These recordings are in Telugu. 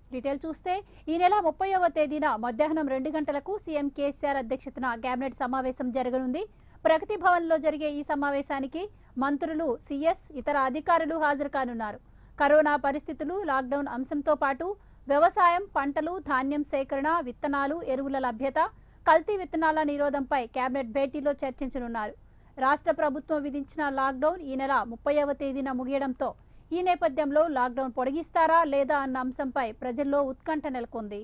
డీటెయిల్ చూస్తే ఈ నెల ముప్పైవ తేదీన మధ్యాహ్నం రెండు గంటలకు సీఎం కేసీఆర్ అధ్యక్షతన కేబినెట్ సమావేశం జరగనుంది ప్రగతి భవన్లో జరిగే ఈ సమావేశానికి మంత్రులు సీఎస్ ఇతర అధికారులు హాజరు కానున్నారు కరోనా పరిస్థితులు లాక్డౌన్ అంశంతో పాటు వ్యవసాయం పంటలు ధాన్యం సేకరణ విత్తనాలు ఎరువుల లభ్యత కల్తీ విత్తనాల నిరోధంపై కేబినెట్ భేటీలో చర్చించనున్నారు రాష్ట్ర ప్రభుత్వం విధించిన లాక్డౌన్ ఈ నెల ముప్పైవ తేదీన ముగియడంతో ఈ నేపథ్యంలో లాక్డౌన్ పొడిగిస్తారా లేదా అన్న అంశంపై ప్రజల్లో ఉత్కంఠ నెలకొంది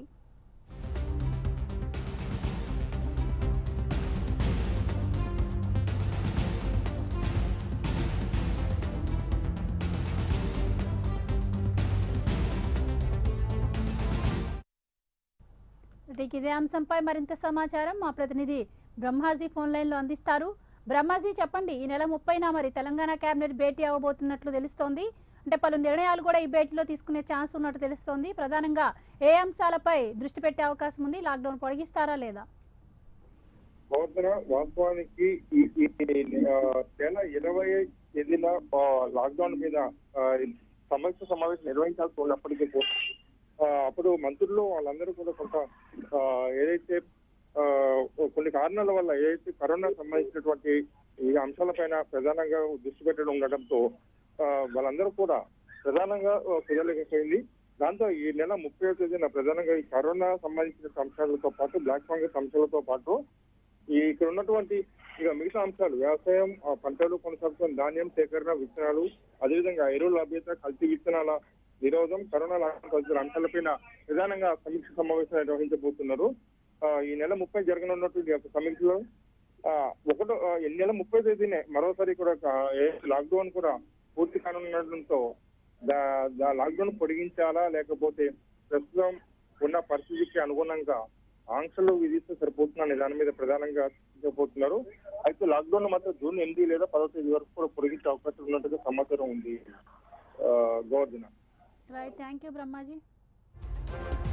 ఇక ఇదే అంశంపై మరింత సమాచారం మా ప్రతినిధి బ్రహ్మాజీ ఫోన్ లైన్లో అందిస్తారు బ్రహ్మాజీ చెప్పండి ఈ నెల ముప్పైన మరి తెలంగాణ కేబినెట్ భేటీ అవ్వబోతున్నట్లు తెలుస్తోంది అంటే పలు నిర్ణయాలు కూడా ఈ భేటీలో తీసుకునే ఛాన్స్ ఉన్నట్టు తెలుస్తోంది ప్రధానంగా ఏ అంశాలపై దృష్టి పెట్టే అవకాశం ఉంది లాక్డౌన్ పొడిగిస్తారా లేదా గవర్నర్ వాస్తవానికి ఈ ఈ ఆ, నెల ఇరవై తేదీన ఆ, లాక్డౌన్ మీద ఆ, సమీక్ష సమావేశం నిర్వహించాల్సి ఉన్నప్పటికీ కూడా, ఆ, అప్పుడు మంత్రులు వాళ్ళందరూ కూడా కొంత ఆ, ఏదైతే ఆ, కొన్ని కారణాల వల్ల ఏదైతే కరోనా సంబంధించినటువంటి ఈ అంశాలపైన ప్రధానంగా దృష్టి పెట్టడం ఉండడంతో ఆ, వాళ్ళందరూ కూడా ప్రధానంగా ఆ, కుదరలేకపోయింది దాంతో ఈ నెల ముప్పై తేదీన ప్రధానంగా ఈ కరోనా సంబంధించిన అంశాలతో పాటు బ్లాక్ ఫంగస్ అంశాలతో పాటు ఈ ఇక్కడ ఉన్నటువంటి ఇక మిగతా అంశాలు వ్యవసాయం ఆ, పంటలు కొనసాగుతున్న ధాన్యం సేకరణ విత్తనాలు అదేవిధంగా ఎరువుల లభ్యత కల్తీ విత్తనాల నిరోధం కరోనా లాక్డౌన్ తదితర అంశాలపైన ప్రధానంగా సమీక్ష సమావేశం నిర్వహించబోతున్నారు ఆ, ఈ నెల ముప్పై జరగనున్నటువంటి ఈ యొక్క సమీక్షలో ఆ, ఒకటో ఆ, ఈ నెల ముప్పై తేదీనే మరోసారి కూడా ఒక, ఏ లాక్డౌన్ కూడా పూర్తి కానుండటంతో దా- దా లాక్డౌన్ పొడిగించాలా లేకపోతే ప్రస్తుతం ఉన్న పరిస్థితికి అనుగుణంగా ఆంక్షలు విధిస్తే సరిపోతుంది అనే దాని మీద ప్రధానంగా చెప్పబోతున్నారు అయితే లాక్డౌన్ మాత్రం జూన్ ఎనిమిది లేదా పదో తేదీ వరకు కూడా పొడిగించే అవకాశం ఉన్నట్టుగా సమాచారం ఉంది ఆ, Govardhana right thank you Brahmaji